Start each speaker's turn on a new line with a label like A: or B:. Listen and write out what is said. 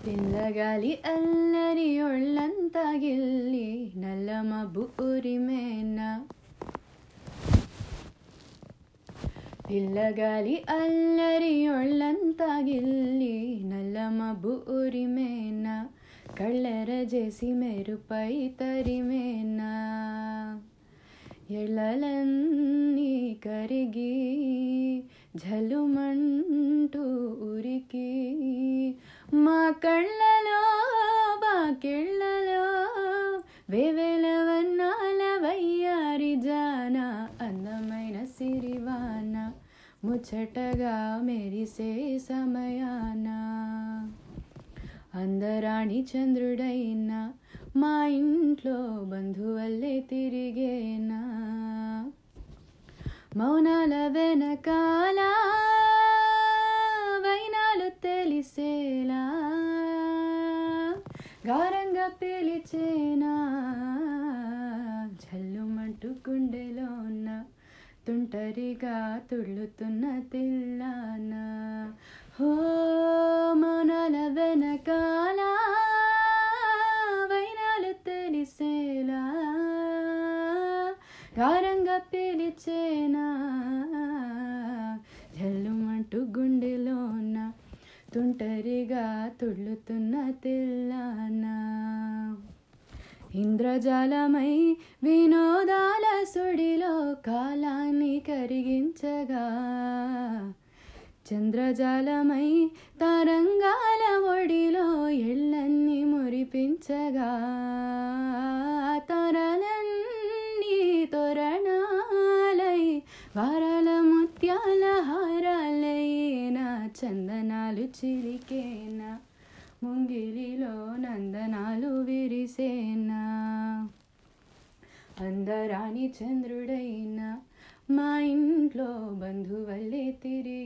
A: పిల్లగాలి అల్లరి ఒళ్ళంతా గిల్లి నల్ల మబ్బు ఉరిమేనా పిల్లగాలి అల్లరి ఒళ్ళంతా గిల్లి నల్ల మబ్బు ఉరిమేనా కళ్ళెర చేసి మెరుపై తరిమేనా ఎళ్ళలన్నీ కరిగి జలుమంటూ ఉరికి మా కళ్ళలో బాకిళ్ళలో వేవేల వర్ణాల వయ్యారి జాన అందమైన సిరివాన ముచ్చటగా మెరిసే సమయాన అందరాణి చంద్రుడైనా మా ఇంట్లో బంధువల్లే తిరిగేనా మౌనాల వెనకాల వైనాలు తెలిసేలా గారంగా పిలిచేనా జల్లుమంటూ గుండెలోన తుంటరిగా తుళ్ళుతున్న తిల్లాన హో మౌనాల వెనకాల వైనాలు తెలిసేలా గారంగా పిలిచేనా జల్లుమంటూ గుండెలోన తుంటరిగా తుళ్ళుతున్న తెల్లానా ఇంద్రజాలమై వినోదాల సుడిలో కాలాన్ని కరిగించగా చంద్రజాలమై తరంగాల ఒడిలో ఎళ్ళన్ని మురిపించగా తరలన్నీ తొరణాలై వారాల ముత్యాల హారాలైనా చందనాలు చిలికేనా ముంగిలిలో నందనాలు విరిసేనా అందరాని చంద్రుడైనా మా ఇంట్లో బంధువల్లే తిరిగి